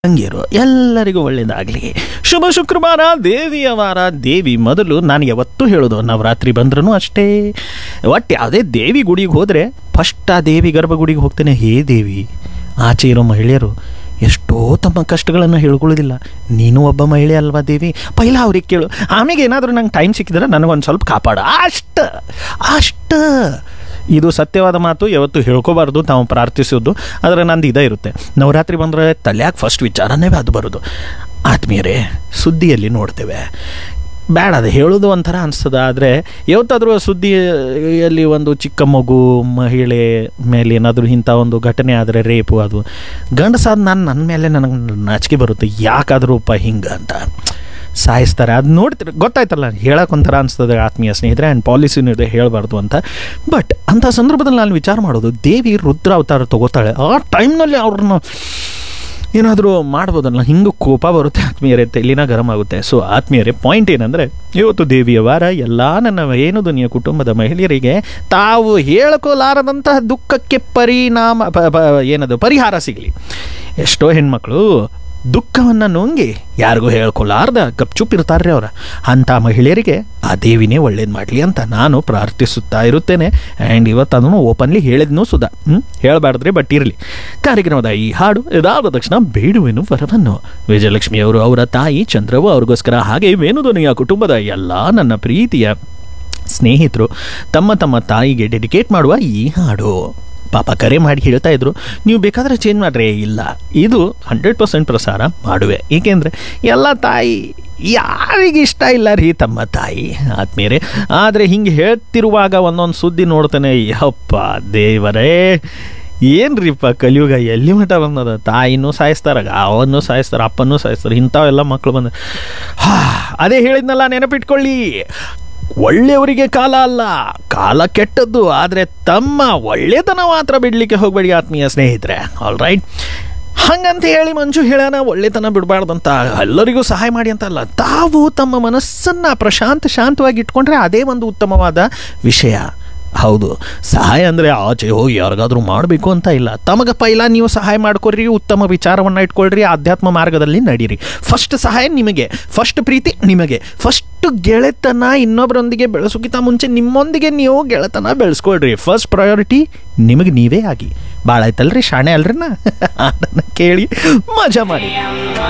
ತಂಗಿಯರು ಎಲ್ಲರಿಗೂ ಒಳ್ಳೇದಾಗಲಿ ಶುಭ ಶುಕ್ರವಾರ ದೇವಿಯ ವಾರ ದೇವಿ ಮೊದಲು ನಾನು ಯಾವತ್ತೂ ಹೇಳೋದು ನವರಾತ್ರಿ ಬಂದ್ರೂ ಅಷ್ಟೇ ಒಟ್ಟು ಯಾವುದೇ ದೇವಿ ಗುಡಿಗೆ ಹೋದರೆ ಫಸ್ಟ್ ಆ ದೇವಿ ಗರ್ಭಗುಡಿಗೆ ಹೋಗ್ತೇನೆ ಹೇ ದೇವಿ ಆಚೆ ಇರೋ ಮಹಿಳೆಯರು ಎಷ್ಟೋ ತಮ್ಮ ಕಷ್ಟಗಳನ್ನು ಹೇಳ್ಕೊಳ್ಳೋದಿಲ್ಲ ನೀನು ಒಬ್ಬ ಮಹಿಳೆ ಅಲ್ವಾ ದೇವಿ ಪೈಲ ಅವ್ರಿಗೆ ಕೇಳು ಆಮೇಲೆ ಏನಾದರೂ ನಂಗೆ ಟೈಮ್ ಸಿಕ್ಕಿದ್ರೆ ನನಗೊಂದು ಸ್ವಲ್ಪ ಕಾಪಾಡು ಅಷ್ಟ ಅಷ್ಟ ಇದು ಸತ್ಯವಾದ ಮಾತು ಯಾವತ್ತು ಹೇಳ್ಕೋಬಾರ್ದು ತಾವು ಪ್ರಾರ್ಥಿಸೋದು ಆದರೆ ನಂದು ಇದೇ ಇರುತ್ತೆ ನವರಾತ್ರಿ ಬಂದರೆ ತಲ್ಯಾಗ ಫಸ್ಟ್ ವಿಚಾರನೇ ಅದು ಬರೋದು ಆತ್ಮೀಯರೇ ಸುದ್ದಿಯಲ್ಲಿ ನೋಡ್ತೇವೆ ಬೇಡ ಅದು ಹೇಳೋದು ಒಂಥರ ಅನಿಸ್ತದ ಆದರೆ ಯಾವತ್ತಾದರೂ ಸುದ್ದಿಯಲ್ಲಿ ಒಂದು ಚಿಕ್ಕ ಮಗು ಮಹಿಳೆ ಮೇಲೆ ಏನಾದರೂ ಇಂಥ ಒಂದು ಘಟನೆ ಆದರೆ ರೇಪು ಅದು ಗಂಡಸಾದ ನಾನು ನನ್ನ ಮೇಲೆ ನನಗೆ ನಾಚಿಕೆ ಬರುತ್ತೆ ಯಾಕಾದ್ರೂ ಹಿಂಗೆ ಅಂತ ಸಾಯಿಸ್ತಾರೆ ಅದು ನೋಡ್ತೀರಿ ಗೊತ್ತಾಯ್ತಲ್ಲ ಹೇಳಕ್ಕೆ ಒಂಥರ ಅನಿಸ್ತದೆ ಆತ್ಮೀಯ ಸ್ನೇಹಿತರೆ ಆ್ಯಂಡ್ ಪಾಲಿಸಿನೂ ಇದೆ ಹೇಳಬಾರ್ದು ಅಂತ ಬಟ್ ಅಂಥ ಸಂದರ್ಭದಲ್ಲಿ ನಾನು ವಿಚಾರ ಮಾಡೋದು ದೇವಿ ರುದ್ರ ಅವತಾರ ತಗೋತಾಳೆ ಆ ಟೈಮ್ನಲ್ಲಿ ಅವ್ರನ್ನ ಏನಾದರೂ ಮಾಡ್ಬೋದಲ್ಲ ಹಿಂಗೆ ಕೋಪ ಬರುತ್ತೆ ಆತ್ಮೀಯರೇ ತಲೆನ ಗರಂ ಆಗುತ್ತೆ ಸೊ ಆತ್ಮೀಯರೇ ಪಾಯಿಂಟ್ ಏನಂದರೆ ಇವತ್ತು ದೇವಿಯ ವಾರ ಎಲ್ಲ ನನ್ನ ಏನು ದುನಿಯ ಕುಟುಂಬದ ಮಹಿಳೆಯರಿಗೆ ತಾವು ಹೇಳ್ಕೊಲಾರದಂತಹ ದುಃಖಕ್ಕೆ ಪರಿಣಾಮ ಪ ಪ- ಏನದು ಪರಿಹಾರ ಸಿಗಲಿ ಎಷ್ಟೋ ಹೆಣ್ಮಕ್ಳು ದುಃಖವನ್ನು ನುಂಗಿ ಯಾರಿಗೂ ಹೇಳ್ಕೊಲಾರ್ದ ಗಪ್ಚುಪ್ ಇರ್ತಾರ್ರಿ ಅವ್ರ ಅಂಥ ಮಹಿಳೆಯರಿಗೆ ಆ ದೇವಿನೇ ಒಳ್ಳೇದು ಮಾಡಲಿ ಅಂತ ನಾನು ಪ್ರಾರ್ಥಿಸುತ್ತಾ ಇರುತ್ತೇನೆ ಆ್ಯಂಡ್ ಇವತ್ತು ಅದನ್ನು ಓಪನ್ಲಿ ಹೇಳಿದ್ನೂ ಸುಧಾ ಹ್ಞೂ ಹೇಳಬಾರ್ದ್ರಿ ಬಟ್ ಇರಲಿ ಕಾರ್ಯಕ್ರಮದ ಈ ಹಾಡು ಇದಾದ ತಕ್ಷಣ ಬೇಡುವೆನು ವರವನ್ನು ವಿಜಯಲಕ್ಷ್ಮಿಯವರು ಅವರ ತಾಯಿ ಚಂದ್ರವು ಅವ್ರಿಗೋಸ್ಕರ ಹಾಗೆ ವೇಣುಧ್ವನಿಯ ಕುಟುಂಬದ ಎಲ್ಲ ನನ್ನ ಪ್ರೀತಿಯ ಸ್ನೇಹಿತರು ತಮ್ಮ ತಮ್ಮ ತಾಯಿಗೆ ಡೆಡಿಕೇಟ್ ಮಾಡುವ ಈ ಹಾಡು ಪಾಪ ಕರೆ ಮಾಡಿ ಹೇಳ್ತಾ ಇದ್ರು ನೀವು ಬೇಕಾದ್ರೆ ಚೇಂಜ್ ಮಾಡ್ರಿ ಇಲ್ಲ ಇದು ಹಂಡ್ರೆಡ್ ಪರ್ಸೆಂಟ್ ಪ್ರಸಾರ ಮಾಡುವೆ ಏಕೆಂದರೆ ಎಲ್ಲ ತಾಯಿ ಯಾರಿಗೆ ಇಷ್ಟ ಇಲ್ಲ ರೀ ತಮ್ಮ ತಾಯಿ ಆದ್ಮೇಲೆ ಆದರೆ ಹಿಂಗೆ ಹೇಳ್ತಿರುವಾಗ ಒಂದೊಂದು ಸುದ್ದಿ ನೋಡ್ತಾನೆ ಯಪ್ಪ ದೇವರೇ ಏನ್ರಿಪ್ಪ ಕಲಿಯುಗ ಎಲ್ಲಿ ಮಠ ಬಂದದ ತಾಯಿನೂ ಸಾಯಿಸ್ತಾರ ಅವನ್ನೂ ಸಾಯಿಸ್ತಾರೆ ಅಪ್ಪನೂ ಸಾಯಿಸ್ತಾರೆ ಇಂಥವೆಲ್ಲ ಮಕ್ಕಳು ಬಂದ ಹಾ ಅದೇ ಹೇಳಿದ್ನಲ್ಲ ನೆನಪಿಟ್ಕೊಳ್ಳಿ ಒಳ್ಳೆಯವರಿಗೆ ಕಾಲ ಅಲ್ಲ ಕಾಲ ಕೆಟ್ಟದ್ದು ಆದರೆ ತಮ್ಮ ಒಳ್ಳೆತನ ಮಾತ್ರ ಬಿಡಲಿಕ್ಕೆ ಹೋಗಬೇಡಿ ಆತ್ಮೀಯ ಸ್ನೇಹಿತರೆ ಆಲ್ ರೈಟ್ ಹಂಗಂತ ಹೇಳಿ ಮಂಜು ಹೇಳೋಣ ಒಳ್ಳೆತನ ಬಿಡಬಾರ್ದಂತ ಎಲ್ಲರಿಗೂ ಸಹಾಯ ಮಾಡಿ ಅಂತ ಅಲ್ಲ ತಾವು ತಮ್ಮ ಮನಸ್ಸನ್ನು ಪ್ರಶಾಂತ ಶಾಂತವಾಗಿ ಇಟ್ಕೊಂಡ್ರೆ ಅದೇ ಒಂದು ಉತ್ತಮವಾದ ವಿಷಯ ಹೌದು ಸಹಾಯ ಅಂದರೆ ಆಚೆ ಹೋಗಿ ಯಾರಿಗಾದ್ರೂ ಮಾಡಬೇಕು ಅಂತ ಇಲ್ಲ ತಮಗೆ ಪೈಲ ನೀವು ಸಹಾಯ ಮಾಡ್ಕೊಳ್ರಿ ಉತ್ತಮ ವಿಚಾರವನ್ನು ಇಟ್ಕೊಳ್ರಿ ಆಧ್ಯಾತ್ಮ ಮಾರ್ಗದಲ್ಲಿ ನಡೀರಿ ಫಸ್ಟ್ ಸಹಾಯ ನಿಮಗೆ ಫಸ್ಟ್ ಪ್ರೀತಿ ನಿಮಗೆ ಫಸ್ಟ್ ಗೆಳೆತನ ಇನ್ನೊಬ್ಬರೊಂದಿಗೆ ಬೆಳೆಸೋಕ್ಕಿಂತ ಮುಂಚೆ ನಿಮ್ಮೊಂದಿಗೆ ನೀವು ಗೆಳೆತನ ಬೆಳೆಸ್ಕೊಳ್ರಿ ಫಸ್ಟ್ ಪ್ರಯಾರಿಟಿ ನಿಮಗೆ ನೀವೇ ಆಗಿ ಭಾಳ ಆಯ್ತಲ್ರಿ ಶಾಣೆ ಅಲ್ರಿ ನಾ ಅದನ್ನ ಕೇಳಿ ಮಜಾ ಮಾಡಿ